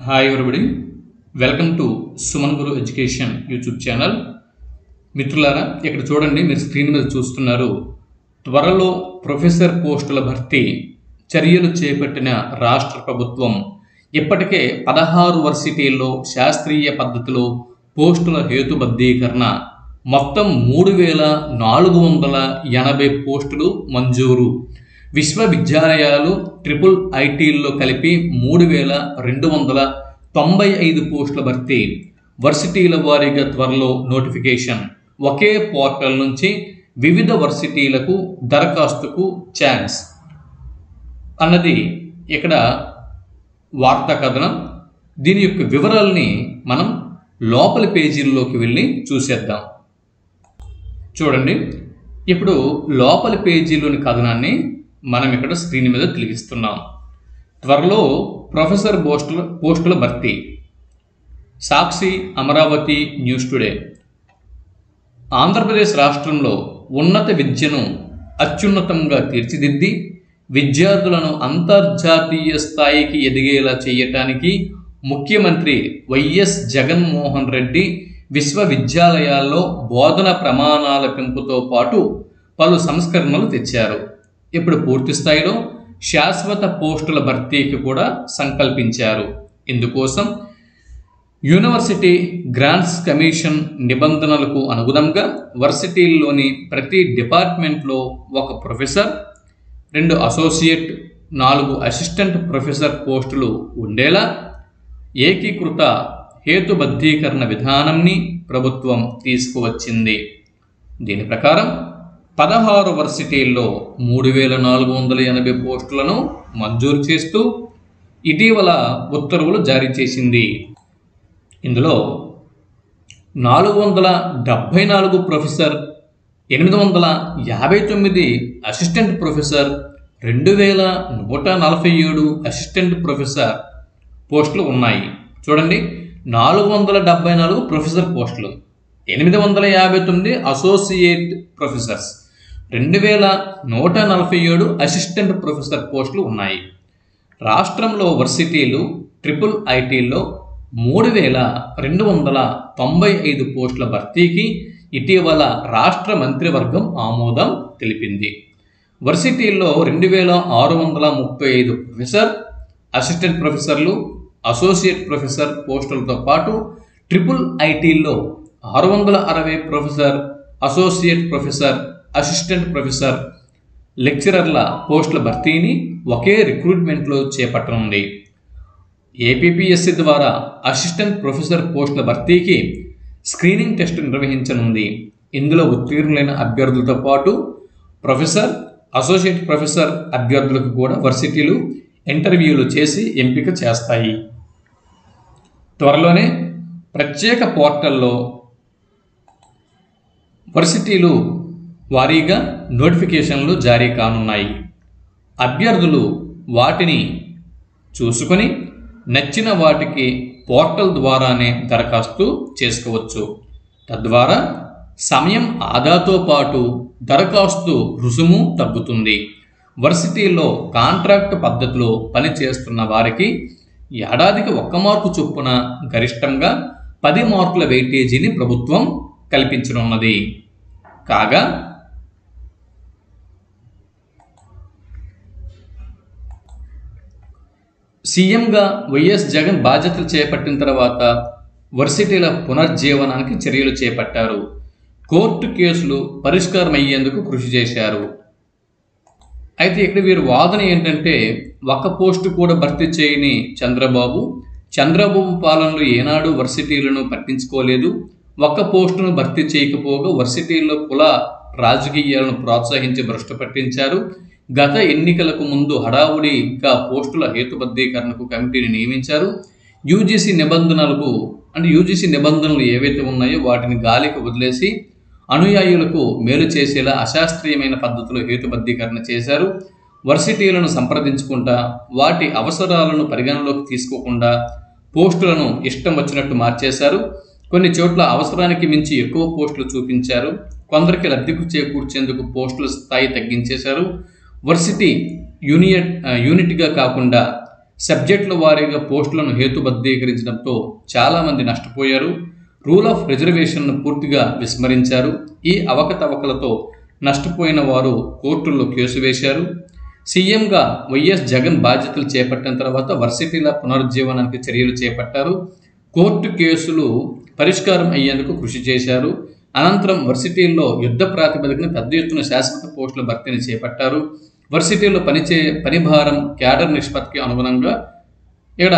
hi everybody welcome to Suman Guru education YouTube channel మిత్రులారా ఇక్కడ చూడండి మీరు స్క్రీన్ మీద చూస్తున్నారు త్వరలో ప్రొఫెసర్ పోస్టుల భర్తీ చర్యలు చేపట్టిన రాష్ట్ర ప్రభుత్వం ఇప్పటికే పదహారు వర్సిటీల్లో శాస్త్రీయ పద్ధతిలో పోస్టుల హేతుబద్ధీకరణ మొత్తం మూడు వేల నాలుగు వందల ఎనభై పోస్టులు మంజూరు విశ్వవిద్యాలయాలు ట్రిపుల్ ఐటీల్లో కలిపి మూడు వేల రెండు వందల తొంభై ఐదు పోస్టుల భర్తీ వర్సిటీల వారీగా త్వరలో నోటిఫికేషన్ ఒకే పోర్టల్ నుంచి వివిధ వర్సిటీలకు దరఖాస్తుకు ఛాన్స్ అన్నది ఇక్కడ వార్తా కథనం దీని యొక్క వివరాలని మనం లోపలి పేజీల్లోకి వెళ్ళి చూసేద్దాం చూడండి ఇప్పుడు లోపలి పేజీలోని కథనాన్ని మనం ఇక్కడ స్క్రీన్ మీద తిరిగిస్తున్నాం త్వరలో ప్రొఫెసర్ పోస్టుల పోస్టుల భర్తీ సాక్షి అమరావతి న్యూస్ టుడే ఆంధ్రప్రదేశ్ రాష్ట్రంలో ఉన్నత విద్యను అత్యున్నతంగా తీర్చిదిద్ది విద్యార్థులను అంతర్జాతీయ స్థాయికి ఎదిగేలా చేయటానికి ముఖ్యమంత్రి వైఎస్ జగన్మోహన్ రెడ్డి విశ్వవిద్యాలయాల్లో బోధన ప్రమాణాల పెంపుతో పాటు పలు సంస్కరణలు తెచ్చారు ఇప్పుడు పూర్తి స్థాయిలో శాశ్వత పోస్టుల భర్తీకి కూడా సంకల్పించారు ఇందుకోసం యూనివర్సిటీ గ్రాంట్స్ కమిషన్ నిబంధనలకు అనుగుణంగా వర్సిటీల్లోని ప్రతి డిపార్ట్మెంట్లో ఒక ప్రొఫెసర్ రెండు అసోసియేట్ నాలుగు అసిస్టెంట్ ప్రొఫెసర్ పోస్టులు ఉండేలా ఏకీకృత హేతుబద్ధీకరణ విధానంని ప్రభుత్వం తీసుకువచ్చింది దీని ప్రకారం పదహారు వర్సిటీల్లో మూడు వేల నాలుగు వందల ఎనభై పోస్టులను మంజూరు చేస్తూ ఇటీవల ఉత్తర్వులు జారీ చేసింది ఇందులో నాలుగు వందల డెబ్భై నాలుగు ప్రొఫెసర్ ఎనిమిది వందల యాభై తొమ్మిది అసిస్టెంట్ ప్రొఫెసర్ రెండు వేల నూట నలభై ఏడు అసిస్టెంట్ ప్రొఫెసర్ పోస్టులు ఉన్నాయి చూడండి నాలుగు వందల డెబ్బై నాలుగు ప్రొఫెసర్ పోస్టులు ఎనిమిది వందల యాభై తొమ్మిది అసోసియేట్ ప్రొఫెసర్స్ రెండు వేల నూట నలభై ఏడు అసిస్టెంట్ ప్రొఫెసర్ పోస్టులు ఉన్నాయి రాష్ట్రంలో వర్సిటీలు ట్రిపుల్ ఐటీల్లో మూడు వేల రెండు వందల తొంభై ఐదు పోస్టుల భర్తీకి ఇటీవల రాష్ట్ర మంత్రివర్గం ఆమోదం తెలిపింది వర్సిటీల్లో రెండు వేల ఆరు వందల ముప్పై ఐదు ప్రొఫెసర్ అసిస్టెంట్ ప్రొఫెసర్లు అసోసియేట్ ప్రొఫెసర్ పోస్టులతో పాటు ట్రిపుల్ ఐటీల్లో ఆరు వందల అరవై professor associate professor assistant professor లెక్చరర్ల పోస్టుల భర్తీని ఒకే రిక్రూట్మెంట్లో చేపట్టనుంది ఏపీపీఎస్సీ ద్వారా అసిస్టెంట్ ప్రొఫెసర్ పోస్టుల భర్తీకి స్క్రీనింగ్ టెస్ట్ నిర్వహించనుంది ఇందులో ఉత్తీర్ణులైన అభ్యర్థులతో పాటు ప్రొఫెసర్ అసోసియేట్ ప్రొఫెసర్ అభ్యర్థులకు కూడా వర్సిటీలు ఇంటర్వ్యూలు చేసి ఎంపిక చేస్తాయి త్వరలోనే ప్రత్యేక పోర్టల్లో వర్సిటీలు వారీగా నోటిఫికేషన్లు జారీ కానున్నాయి అభ్యర్థులు వాటిని చూసుకొని నచ్చిన వాటికి పోర్టల్ ద్వారానే దరఖాస్తు చేసుకోవచ్చు తద్వారా సమయం ఆదాతో పాటు దరఖాస్తు రుసుము తగ్గుతుంది వర్సిటీల్లో కాంట్రాక్ట్ పద్ధతిలో పనిచేస్తున్న వారికి ఏడాదికి ఒక్క మార్కు చొప్పున గరిష్టంగా పది మార్కుల వెయిటేజీని ప్రభుత్వం కల్పించనున్నది కాగా సీఎంగా వైఎస్ జగన్ బాధ్యతలు చేపట్టిన తర్వాత వర్సిటీల పునర్జీవనానికి చర్యలు చేపట్టారు కోర్టు కేసులు పరిష్కారం అయ్యేందుకు కృషి చేశారు అయితే ఇక్కడ వీరి వాదన ఏంటంటే ఒక పోస్టు కూడా భర్తీ చేయని చంద్రబాబు చంద్రబాబు పాలనలో ఏనాడు వర్సిటీలను పట్టించుకోలేదు ఒక్క పోస్టును భర్తీ చేయకపోగా వర్సిటీల్లో కుల రాజకీయాలను ప్రోత్సహించి భ్రష్టు పట్టించారు గత ఎన్నికలకు ముందు హడావుడిగా పోస్టుల హేతుబద్ధీకరణకు కమిటీని నియమించారు యూజీసీ నిబంధనలకు అంటే యూజీసీ నిబంధనలు ఏవైతే ఉన్నాయో వాటిని గాలికి వదిలేసి అనుయాయులకు మేలు చేసేలా అశాస్త్రీయమైన పద్ధతిలో హేతుబద్ధీకరణ చేశారు వర్సిటీలను సంప్రదించుకుంటా వాటి అవసరాలను పరిగణలోకి తీసుకోకుండా పోస్టులను ఇష్టం వచ్చినట్టు మార్చేశారు కొన్ని చోట్ల అవసరానికి మించి ఎక్కువ పోస్టులు చూపించారు కొందరికి లబ్ధికు చేకూర్చేందుకు పోస్టుల స్థాయి తగ్గించేశారు వర్సిటీ యూనియట్ యూనిట్గా కాకుండా సబ్జెక్టుల వారీగా పోస్టులను హేతుబద్ధీకరించడంతో చాలామంది నష్టపోయారు రూల్ ఆఫ్ రిజర్వేషన్ను పూర్తిగా విస్మరించారు ఈ అవకతవకలతో నష్టపోయిన వారు కోర్టుల్లో కేసు వేశారు సీఎంగా వైఎస్ జగన్ బాధ్యతలు చేపట్టిన తర్వాత వర్సిటీల పునరుజ్జీవనానికి చర్యలు చేపట్టారు కోర్టు కేసులు పరిష్కారం అయ్యేందుకు కృషి చేశారు అనంతరం వర్సిటీల్లో యుద్ధ ప్రాతిపదికన పెద్ద ఎత్తున శాశ్వత పోస్టుల భర్తీని చేపట్టారు వర్సిటీల్లో పనిచే పనిభారం క్యాడర్ నిష్పత్తికి అనుగుణంగా ఇక్కడ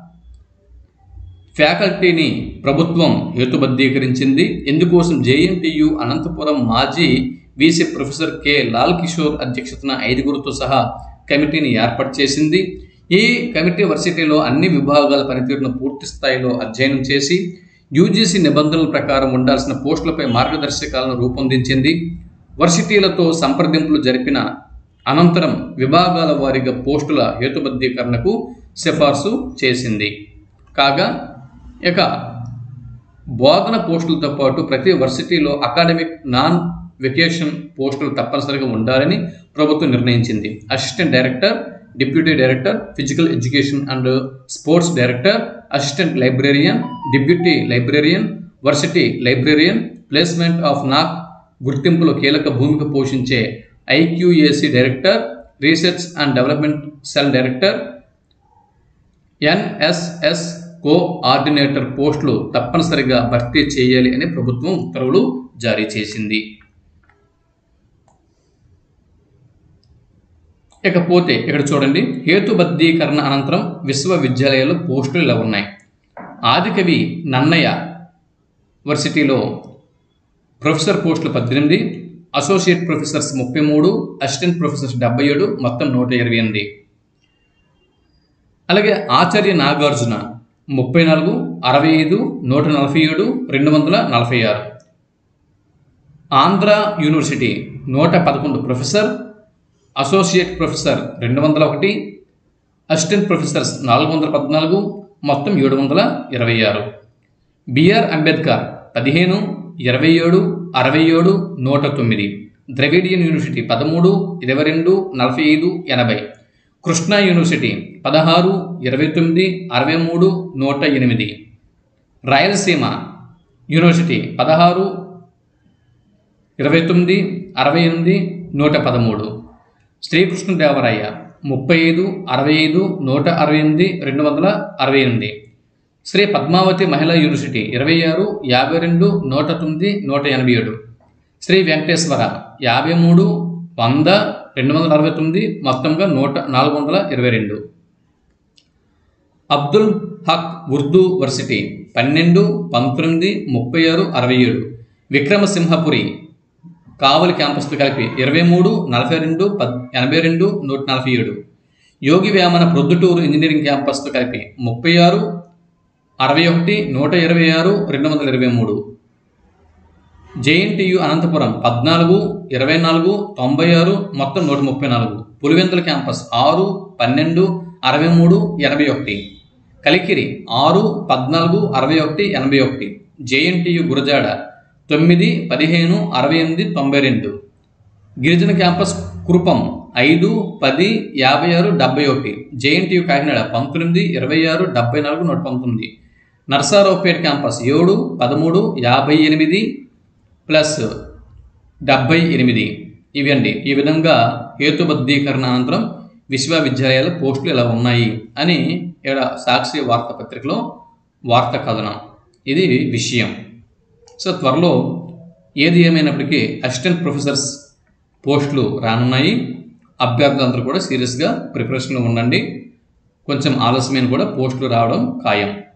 ఫ్యాకల్టీని ప్రభుత్వం హేతుబద్ధీకరించింది ఇందుకోసం జేఎన్టీయు అనంతపురం మాజీ VC professor K Lal Kishore అధ్యక్షతన ఐదుగురితో సహా కమిటీని ఏర్పాటు చేసింది ఈ కమిటీ వర్సిటీలో అన్ని విభాగాల పనితీరును పూర్తి స్థాయిలో అధ్యయనం చేసి యూజీసీ నిబంధనల ప్రకారం ఉండాల్సిన పోస్టులపై మార్గదర్శకాలను రూపొందించింది వర్సిటీలతో సంప్రదింపులు జరిపిన అనంతరం విభాగాల వారీగా పోస్టుల హేతుబద్ధీకరణకు సిఫార్సు చేసింది కాగా ఇక బోధన పోస్టులతో పాటు ప్రతి వర్సిటీలో అకాడమిక్ నాన్ వెకేషన్ పోస్టులు తప్పనిసరిగా ఉండాలని ప్రభుత్వం నిర్ణయించింది assistant director deputy director physical education and sports director assistant librarian deputy librarian varsity librarian placement of NAAC గుర్తింపులో కీలక భూమిక పోషించే IQAC director research and development cell director NSS coordinator పోస్టులు తప్పనిసరిగా భర్తీ చేయాలి అని ప్రభుత్వం ఉత్తర్వులు జారీ చేసింది ఇకపోతే ఇక్కడ చూడండి హేతుబద్ధీకరణ అనంతరం విశ్వవిద్యాలయాల్లో పోస్టులు ఇలా ఉన్నాయి ఆదికవి నన్నయ్య వర్సిటీలో ప్రొఫెసర్ పోస్టులు పద్దెనిమిది అసోసియేట్ ప్రొఫెసర్స్ ముప్పై మూడు అసిస్టెంట్ ప్రొఫెసర్స్ డెబ్బై ఏడు మొత్తం నూట ఇరవై ఎనిమిది అలాగే ఆచార్య నాగార్జున ముప్పై నాలుగు అరవై ఐదు నూట నలభై ఏడు రెండు వందల నలభై ఆరు ఆంధ్ర యూనివర్సిటీ నూట పదకొండు ప్రొఫెసర్ అసోసియేట్ ప్రొఫెసర్ రెండు వందల ఒకటి అసిస్టెంట్ ప్రొఫెసర్స్ నాలుగు వందల పద్నాలుగు మొత్తం ఏడు వందల ఇరవై ఆరు బిఆర్ అంబేద్కర్ పదిహేను ఇరవై ఏడు అరవై ఏడు నూట తొమ్మిది ద్రవిడియన్ యూనివర్సిటీ పదమూడు ఇరవై రెండు నలభై ఐదు ఎనభై కృష్ణా యూనివర్సిటీ పదహారు ఇరవై తొమ్మిది అరవై మూడు నూట ఎనిమిది రాయలసీమ యూనివర్సిటీ పదహారు ఇరవై తొమ్మిది అరవై ఎనిమిది నూట పదమూడు శ్రీకృష్ణదేవరాయ ముప్పై ఐదు అరవై ఐదు నూట అరవై ఎనిమిది రెండు వందల అరవై ఎనిమిది శ్రీ పద్మావతి మహిళా యూనివర్సిటీ ఇరవై ఆరు యాభై రెండు నూట తొమ్మిది నూట ఎనభై ఏడు శ్రీ వెంకటేశ్వర యాభై మూడు వంద రెండు వందల అరవై తొమ్మిది మొత్తంగా నూట నాలుగు వందల ఇరవై రెండు అబ్దుల్ హక్ ఉర్దూ వర్సిటీ పన్నెండు పంతొమ్మిది ముప్పై ఆరు అరవై ఏడు విక్రమసింహపురి కావలి క్యాంపస్తో కలిపి ఇరవై మూడు నలభై రెండు పద్ ఎనభై రెండు నూట నలభై ఏడు యోగి వేమన ప్రొద్దుటూరు ఇంజనీరింగ్ క్యాంపస్తో కలిపి ముప్పై ఆరు అరవై ఒకటి నూట ఇరవై ఆరు రెండు వందల ఇరవై మూడు జేఎన్టీయు అనంతపురం పద్నాలుగు ఇరవై నాలుగు తొంభై ఆరు మొత్తం నూట ముప్పై నాలుగు పులివెందుల క్యాంపస్ ఆరు పన్నెండు అరవై మూడు ఎనభై ఒకటి కలికిరి ఆరు పద్నాలుగు అరవై ఒకటి ఎనభై ఒకటి జేఎన్టీయు గురజాడ తొమ్మిది పదిహేను అరవై ఎనిమిది తొంభై రెండు గిరిజన క్యాంపస్ కురుపం ఐదు పది యాభై ఆరు డెబ్బై ఒకటి జేఎన్టీయు కాకినాడ పంతొమ్మిది ఇరవై ఆరు డెబ్బై నాలుగు నూట పంతొమ్మిది నర్సారావుపేట క్యాంపస్ ఏడు పదమూడు యాభై ఎనిమిది ప్లస్ డెబ్బై ఎనిమిది ఇవి అండి ఈ విధంగా హేతుబద్ధీకరణ అనంతరం విశ్వవిద్యాలయాల పోస్టులు ఇలా ఉన్నాయి అని ఇక్కడ సాక్షి వార్తాపత్రికలో వార్త కథనం ఇది విషయం సో త్వరలో ఏది ఏమైనప్పటికీ అసిస్టెంట్ ప్రొఫెసర్స్ పోస్టులు రానున్నాయి అభ్యర్థులందరూ కూడా సీరియస్గా ప్రిపరేషన్లో ఉండండి కొంచెం ఆలస్యమైన కూడా పోస్టులు రావడం ఖాయం